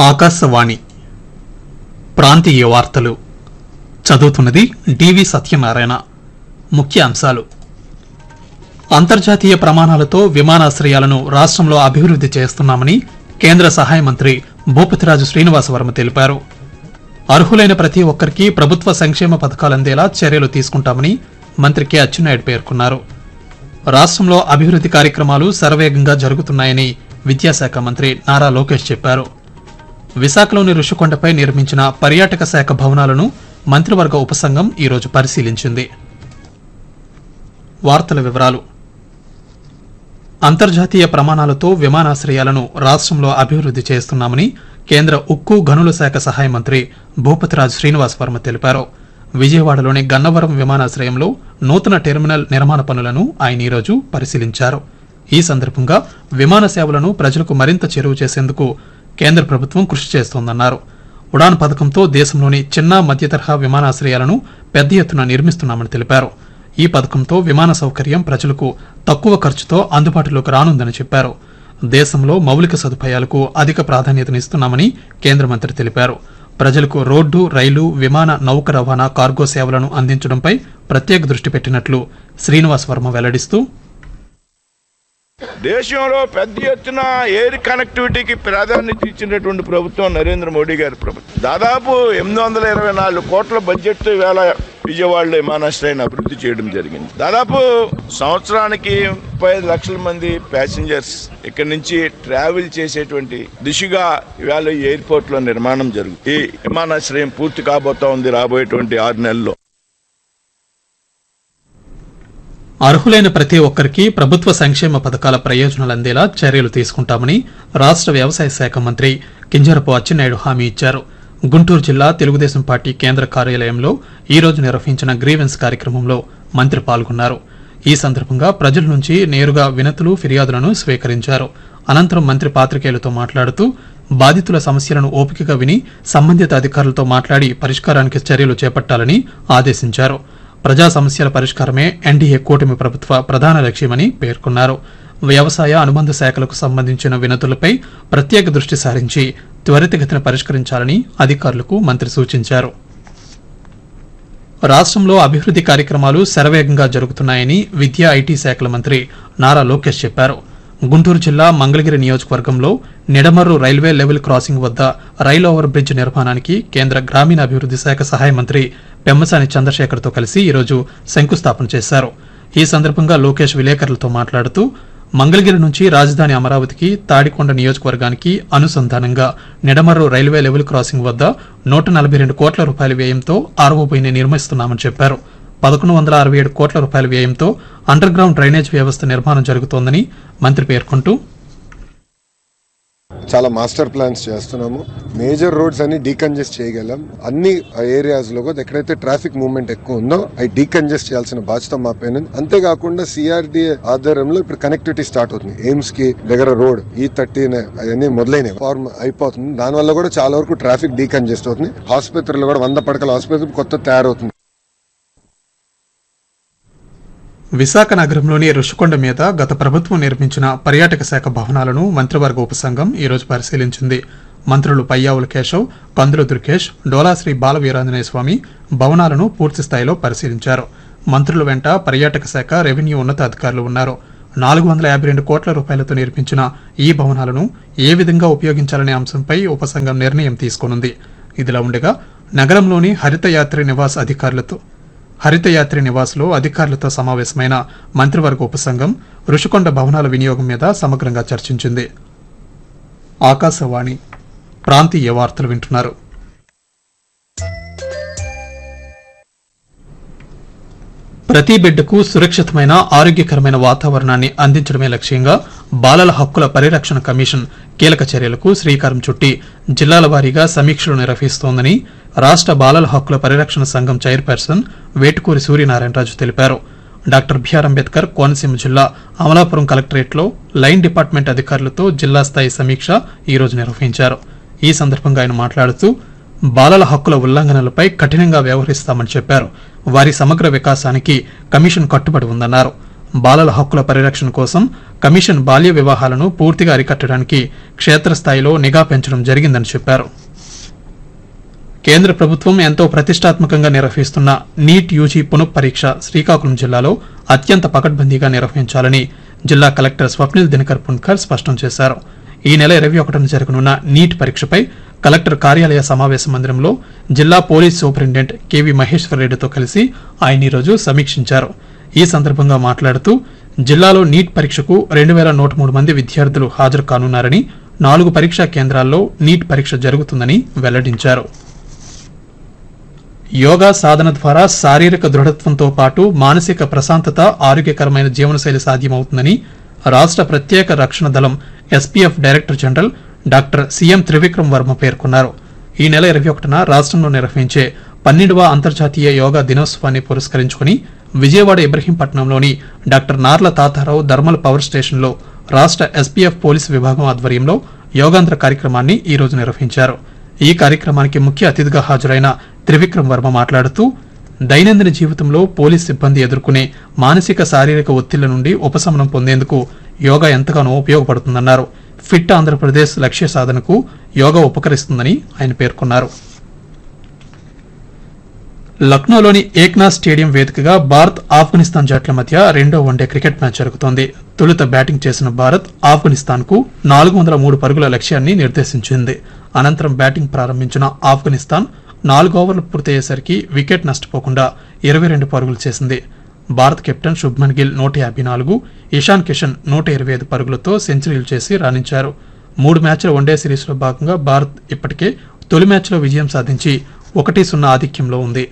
ఆకాశవాణి ప్రాంతీయ వార్తలు చదువుతున్నది డివి సత్యనారాయణ ముఖ్య అంశాలు అంతర్జాతీయ ప్రమాణాలతో విమానాశ్రయాలను రాష్ట్రంలో అభివృద్ది చేస్తున్నామని కేంద్ర సహాయ మంత్రి భూపతిరాజు శ్రీనివాసవర్మ తెలిపారు అర్హులైన ప్రతి ఒక్కరికి ప్రభుత్వ సంక్షేమ పథకాలు అందేలా చర్యలు తీసుకుంటామని మంత్రి కె అచ్చెన్నాయుడు పేర్కొన్నారు రాష్ట్రంలో అభివృద్ది కార్యక్రమాలు శరవేగంగా జరుగుతున్నాయని విద్యాశాఖ మంత్రి నారా లోకేష్ చెప్పారు విశాఖలోని ఋషికొండపై నిర్మించిన పర్యాటక శాఖ భవనాలను మంత్రివర్గ ఉపసంఘం ఈరోజు పరిశీలించింది వార్తల వివరాలు అంతర్జాతీయ ప్రమాణాలతో విమానాశ్రయాలను రాష్ట్రంలో అభివృద్ది చేస్తున్నామని కేంద్ర ఉక్కు గనుల శాఖ సహాయ మంత్రి భూపతిరాజ్ శ్రీనివాస్ వర్మ తెలిపారు విజయవాడలోని గన్నవరం విమానాశ్రయంలో నూతన టెర్మినల్ నిర్మాణ పనులను ఆయన ఈరోజు పరిశీలించారు ఈ సందర్భంగా విమాన సేవలను ప్రజలకు మరింత చేరువ చేసేందుకు కేంద్ర ప్రభుత్వం కృషి చేస్తోందన్నారు ఉడాన్ పథకంతో దేశంలోని చిన్న మధ్య తరహా విమానాశ్రయాలను పెద్ద ఎత్తున నిర్మిస్తున్నామని తెలిపారు ఈ పథకంతో విమాన సౌకర్యం ప్రజలకు తక్కువ ఖర్చుతో అందుబాటులోకి రానుందని చెప్పారు దేశంలో మౌలిక సదుపాయాలకు అధిక ప్రాధాన్యతనిస్తున్నామని కేంద్ర మంత్రి తెలిపారు ప్రజలకు రోడ్డు రైలు విమాన నౌక రవాణా కార్గో సేవలను అందించడంపై ప్రత్యేక దృష్టి పెట్టినట్లు శ్రీనివాస్ వర్మ వెల్లడిస్తూ దేశంలో పెద్ద ఎత్తున ఎయిర్ కనెక్టివిటీకి ప్రాధాన్యత ఇచ్చినటువంటి ప్రభుత్వం నరేంద్ర మోడీ గారి ప్రభుత్వం దాదాపు ఎనిమిది వందల ఇరవై నాలుగు కోట్ల బడ్జెట్ వేళ విజయవాడలో విమానాశ్రయాన్ని అభివృద్ధి చేయడం జరిగింది దాదాపు సంవత్సరానికి ముప్పై ఐదు లక్షల మంది ప్యాసింజర్స్ ఇక్కడ నుంచి ట్రావెల్ చేసేటువంటి దిశగా ఇవాళ ఈ ఎయిర్పోర్ట్ లో నిర్మాణం జరుగుతుంది ఈ విమానాశ్రయం పూర్తి కాబోతా ఉంది రాబోయేటువంటి ఆరు నెలల్లో అర్హులైన ప్రతి ఒక్కరికి ప్రభుత్వ సంక్షేమ పథకాల ప్రయోజనాలు అందేలా చర్యలు తీసుకుంటామని రాష్ట్ర వ్యవసాయ శాఖ మంత్రి కింజరపు అచ్చెన్నాయుడు హామీ ఇచ్చారు గుంటూరు జిల్లా తెలుగుదేశం పార్టీ కేంద్ర కార్యాలయంలో ఈ రోజు నిర్వహించిన గ్రీవెన్స్ కార్యక్రమంలో మంత్రి పాల్గొన్నారు ఈ సందర్భంగా ప్రజల నుంచి నేరుగా వినతులు ఫిర్యాదులను స్వీకరించారు అనంతరం మంత్రి పాత్రికేయులతో మాట్లాడుతూ బాధితుల సమస్యలను ఓపికగా విని సంబంధిత అధికారులతో మాట్లాడి పరిష్కారానికి చర్యలు చేపట్టాలని ఆదేశించారు ప్రజా సమస్యల పరిష్కారమే ఎన్డీఏ కూటమి ప్రభుత్వ ప్రధాన లక్ష్యమని పేర్కొన్నారు వ్యవసాయ అనుబంధ శాఖలకు సంబంధించిన వినతులపై ప్రత్యేక దృష్టి సారించి త్వరితగతిన పరిష్కరించాలని అధికారులకు మంత్రి సూచించారు రాష్ట్రంలో అభివృద్ది కార్యక్రమాలు శరవేగంగా జరుగుతున్నాయని విద్యా ఐటీ శాఖల మంత్రి నారా లోకేష్ చెప్పారు గుంటూరు జిల్లా మంగళగిరి నియోజకవర్గంలో నిడమర్రు రైల్వే లెవెల్ క్రాసింగ్ వద్ద రైల్ ఓవర్ బ్రిడ్జ్ నిర్మాణానికి కేంద్ర గ్రామీణాభివృద్ది శాఖ సహాయ మంత్రి పెమ్మసాని చంద్రశేఖర్తో కలిసి ఈరోజు శంకుస్థాపన చేశారు ఈ సందర్భంగా లోకేష్ విలేకరులతో మాట్లాడుతూ మంగళగిరి నుంచి రాజధాని అమరావతికి తాడికొండ నియోజకవర్గానికి అనుసంధానంగా నిడమర్రు రైల్వే లెవెల్ క్రాసింగ్ వద్ద నూట నలభై రెండు కోట్ల రూపాయల వ్యయంతో ఆర్ఓబీని నిర్మిస్తున్నామని చెప్పారు పదకొండు వందల అరవై ఏడు కోట్ల రూపాయల వ్యయంతో అండర్ గ్రౌండ్ డ్రైనేజ్ వ్యవస్థ నిర్మాణం జరుగుతోందని మంత్రి పేర్కొంటూ చాలా మాస్టర్ ప్లాన్స్ చేస్తున్నాము మేజర్ రోడ్స్ అన్ని డీకంజెస్ట్ చేయగలం అన్ని ఏరియాస్ లో కూడా ఎక్కడైతే ట్రాఫిక్ మూవ్మెంట్ ఎక్కువ ఉందో అవి డీకంజెస్ట్ చేయాల్సిన బాధ్యత మా పైన ఉంది. అంతేకాకుండా సిఆర్డీఏ ఆధ్వర్యంలో ఇప్పుడు కనెక్టివిటీ స్టార్ట్ అవుతుంది ఎయిమ్స్ కి దగ్గర రోడ్ ఈ థర్టీ అవన్నీ మొదలైనవి ఫార్మ్ అయిపోతుంది దానివల్ల కూడా చాలా వరకు ట్రాఫిక్ డీకంజెస్ట్ అవుతుంది ఆసుపత్రులు కూడా వంద పడకల ఆసుపత్రి కొత్త తయారవుతుంది విశాఖ నగరంలోని రుషికొండ మీద గత ప్రభుత్వం నిర్మించిన పర్యాటక శాఖ భవనాలను మంత్రివర్గ ఉపసంఘం ఈరోజు పరిశీలించింది మంత్రులు పయ్యావుల కేశవ్ కందుల దుర్గేష్ డోలాశ్రీ బాల వీరాంజనేయ స్వామి భవనాలను పూర్తి స్థాయిలో పరిశీలించారు మంత్రుల వెంట పర్యాటక శాఖ రెవెన్యూ ఉన్నతాధికారులు ఉన్నారు నాలుగు వందల యాభై రెండు కోట్ల రూపాయలతో నిర్మించిన ఈ భవనాలను ఏ విధంగా ఉపయోగించాలనే అంశంపై ఉపసంఘం నిర్ణయం తీసుకోనుంది ఇదిలా ఉండగా నగరంలోని హరితయాత్రి నివాస్ అధికారులతో హరితయాత్రి నివాస్లో అధికారులతో సమావేశమైన మంత్రివర్గ ఉపసంఘం రుషికొండ భవనాల వినియోగం మీద సమగ్రంగా చర్చించింది ఆకాశవాణి ప్రాంతీయ వార్తలు వింటున్నారు ప్రతి బిడ్డకు సురక్షితమైన ఆరోగ్యకరమైన వాతావరణాన్ని అందించడమే లక్ష్యంగా బాలల హక్కుల పరిరక్షణ కమిషన్ కీలక చర్యలకు శ్రీకారం చుట్టి జిల్లాల వారీగా సమీక్షలు నిర్వహిస్తోందని రాష్ట్ర బాలల హక్కుల పరిరక్షణ సంఘం చైర్పర్సన్ వేటుకూరి సూర్యనారాయణరాజు తెలిపారు డాక్టర్ బిఆర్ అంబేద్కర్ కోనసీమ జిల్లా అమలాపురం కలెక్టరేట్లో లైన్ డిపార్ట్మెంట్ అధికారులతో జిల్లా స్థాయి సమీక్ష ఈ రోజు నిర్వహించారు ఈ సందర్భంగా ఆయన మాట్లాడుతూ బాలల హక్కుల ఉల్లంఘనలపై కఠినంగా వ్యవహరిస్తామని చెప్పారు వారి సమగ్ర వికాసానికి కమిషన్ కట్టుబడి ఉందన్నారు బాలల హక్కుల పరిరక్షణ కోసం కమిషన్ బాల్య వివాహాలను పూర్తిగా అరికట్టడానికి క్షేత్రస్థాయిలో నిఘా పెంచడం జరిగిందని చెప్పారు కేంద్ర ప్రభుత్వం ఎంతో ప్రతిష్టాత్మకంగా నిర్వహిస్తున్న నీట్ యూజీ పునఃపరీక్ష శ్రీకాకుళం జిల్లాలో అత్యంత పకడ్బందీగా నిర్వహించాలని జిల్లా కలెక్టర్ స్వప్నిల్ దినకర్ పున్కర్ స్పష్టం చేశారు ఈ నెల ఇరవై ఒకటిన జరగనున్న నీట్ పరీక్షపై కలెక్టర్ కార్యాలయ సమావేశ మందిరంలో జిల్లా పోలీస్ సూపరింటెండెంట్ కెవి మహేశ్వర్ రెడ్డితో కలిసి ఆయన ఈరోజు సమీక్షించారు ఈ సందర్భంగా మాట్లాడుతూ జిల్లాలో నీట్ పరీక్షకు రెండు వేల నూట మూడు మంది విద్యార్థులు హాజరు కానున్నారని నాలుగు పరీక్షా కేంద్రాల్లో నీట్ పరీక్ష జరుగుతుందని వెల్లడించారు యోగా సాధన ద్వారా శారీరక దృఢత్వంతో పాటు మానసిక ప్రశాంతత ఆరోగ్యకరమైన జీవనశైలి సాధ్యమవుతుందని రాష్ట్ర ప్రత్యేక రక్షణ దళం SPF director general doctor CM Trivikram Varma పేర్కొన్నారు ఈ నెల ఇరవై ఒకటిన రాష్ట్రంలో నిర్వహించే పన్నెండవ అంతర్జాతీయ యోగా దినోత్సవాన్ని పురస్కరించుకుని విజయవాడ ఇబ్రహీంపట్నంలోని doctor Narla Tatarao thermal power స్టేషన్లో రాష్ట్ర ఎస్పీఎఫ్ పోలీసు విభాగం ఆధ్వర్యంలో యోగాంధ్ర కార్యక్రమాన్ని ఈ రోజు నిర్వహించారు ఈ కార్యక్రమానికి ముఖ్య అతిథిగా హాజరైన త్రివిక్రమ్ వర్మ మాట్లాడుతూ దైనందిన జీవితంలో పోలీస్ సిబ్బంది ఎదుర్కొనే మానసిక శారీరక ఒత్తిళ్ల నుండి ఉపశమనం పొందేందుకు యోగా ఎంతగానో ఉపయోగపడుతుందన్నారు ఫిట్ ఆంధ్రప్రదేశ్ లక్ష్య సాధనకు యోగా ఉపకరిస్తుందని ఆయన పేర్కొన్నారు లక్నోలోని ఏక్నాథ్ స్టేడియం వేదికగా భారత్ ఆఫ్ఘనిస్తాన్ జట్ల మధ్య రెండో వన్డే క్రికెట్ మ్యాచ్ జరుగుతోంది తొలుత బ్యాటింగ్ చేసిన భారత్ ఆఫ్ఘనిస్తాన్ కు నాలుగు వందల మూడు పరుగుల లక్ష్యాన్ని నిర్దేశించింది అనంతరం బ్యాటింగ్ ప్రారంభించిన ఆఫ్ఘనిస్తాన్ నాలుగు ఓవర్లు పూర్తయ్యేసరికి వికెట్ నష్టపోకుండా ఇరవై రెండు పరుగులు చేసింది భారత్ కెప్టెన్ శుభ్మన్ గిల్ నూట యాభై నాలుగు ఇషాన్ కిషన్ నూట ఇరవై ఐదు పరుగులతో సెంచరీలు చేసి రాణించారు మూడు మ్యాచ్ల వన్డే సిరీస్లో భాగంగా భారత్ ఇప్పటికే తొలి మ్యాచ్లో విజయం సాధించి ఒకటి సున్నా ఆధిక్యంలో ఉంది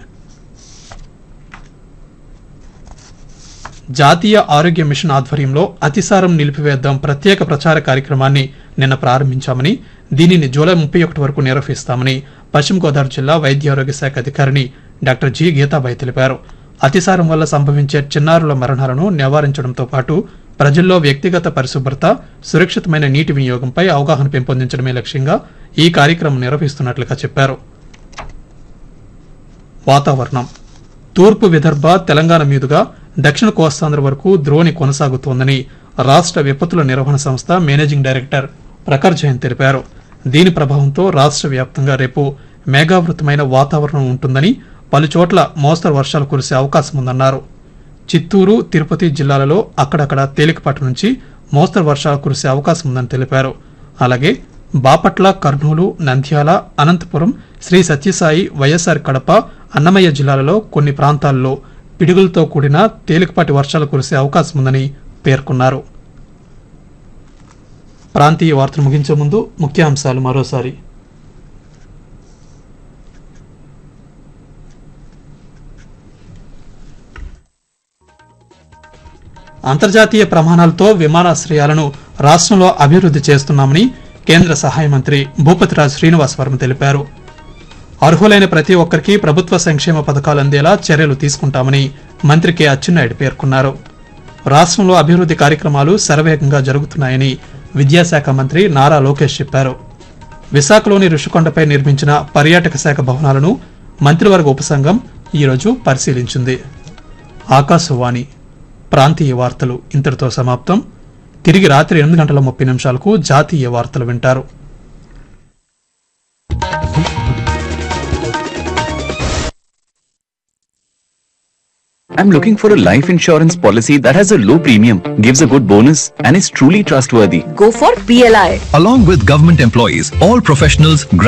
జాతీయ ఆరోగ్య మిషన్ ఆధ్వర్యంలో అతిసారం నిలిపివేద్దాం ప్రత్యేక ప్రచార కార్యక్రమాన్ని నిన్న ప్రారంభించామని దీనిని జూలై ముప్పై ఒకటి వరకు నిర్వహిస్తామని పశ్చిమ గోదావరి జిల్లా వైద్య ఆరోగ్య శాఖ అధికారిని డాక్టర్ జి గీతాబాయి తెలిపారు అతిసారం వల్ల సంభవించే చిన్నారుల మరణాలను నివారించడంతో పాటు ప్రజల్లో వ్యక్తిగత పరిశుభ్రత సురక్షితమైన నీటి వినియోగంపై అవగాహన పెంపొందించడమే లక్ష్యంగా ఈ కార్యక్రమం నిర్వహిస్తున్నట్లుగా చెప్పారు వాతావరణం తూర్పు విదర్భ తెలంగాణ మీదుగా దక్షిణ కోస్తాంధ్ర వరకు ద్రోణి కొనసాగుతోందని రాష్ట్ర విపత్తుల నిర్వహణ సంస్థ మేనేజింగ్ డైరెక్టర్ ప్రఖర్ జైన్ తెలిపారు దీని ప్రభావంతో రాష్ట్ర వ్యాప్తంగా రేపు మేఘావృతమైన వాతావరణం ఉంటుందని పలు చోట్ల మోస్తరు వర్షాలు కురిసే అవకాశం ఉందన్నారు చిత్తూరు తిరుపతి జిల్లాలలో అక్కడక్కడ తేలికపాటి నుంచి మోస్తరు వర్షాలు కురిసే అవకాశం ఉందని తెలిపారు అలాగే బాపట్ల కర్నూలు నంద్యాల అనంతపురం శ్రీ సత్యసాయి వైఎస్ఆర్ కడప అన్నమయ్య జిల్లాలలో కొన్ని ప్రాంతాల్లో పిడుగులతో కూడిన తేలికపాటి వర్షాలు కురిసే అవకాశం ఉందని పేర్కొన్నారు ప్రాంతీయ వార్తలు ముగించే ముందు ముఖ్యాంశాలు మరోసారి అంతర్జాతీయ ప్రమాణాలతో విమానాశ్రయాలను రాష్ట్రంలో అభివృద్ధి చేస్తున్నామని కేంద్ర సహాయ మంత్రి భూపతిరాజ్ శ్రీనివాస్ వర్మ తెలిపారు అర్హులైన ప్రతి ఒక్కరికి ప్రభుత్వ సంక్షేమ పథకాలు అందేలా చర్యలు తీసుకుంటామని మంత్రి కె అచ్చెన్నాయుడు పేర్కొన్నారు రాష్ట్రంలో అభివృద్ధి కార్యక్రమాలు శరవేగంగా జరుగుతున్నాయని విద్యాశాఖ మంత్రి నారా లోకేష్ చెప్పారు విశాఖలోని ఋషికొండపై నిర్మించిన పర్యాటక శాఖ భవనాలను మంత్రివర్గ ఉపసంఘం ఈరోజు పరిశీలించింది ఆకాశవాణి ప్రాంతీయ వార్తలు ఇంతటితో సమాప్తం తిరిగి రాత్రి ఎనిమిది గంటల ముప్పై నిమిషాలకు జాతీయ వార్తలు వింటారు I'm looking for a life insurance policy that has a low premium, gives a good bonus, and is truly trustworthy. Go for PLI. Along with government employees, all professionals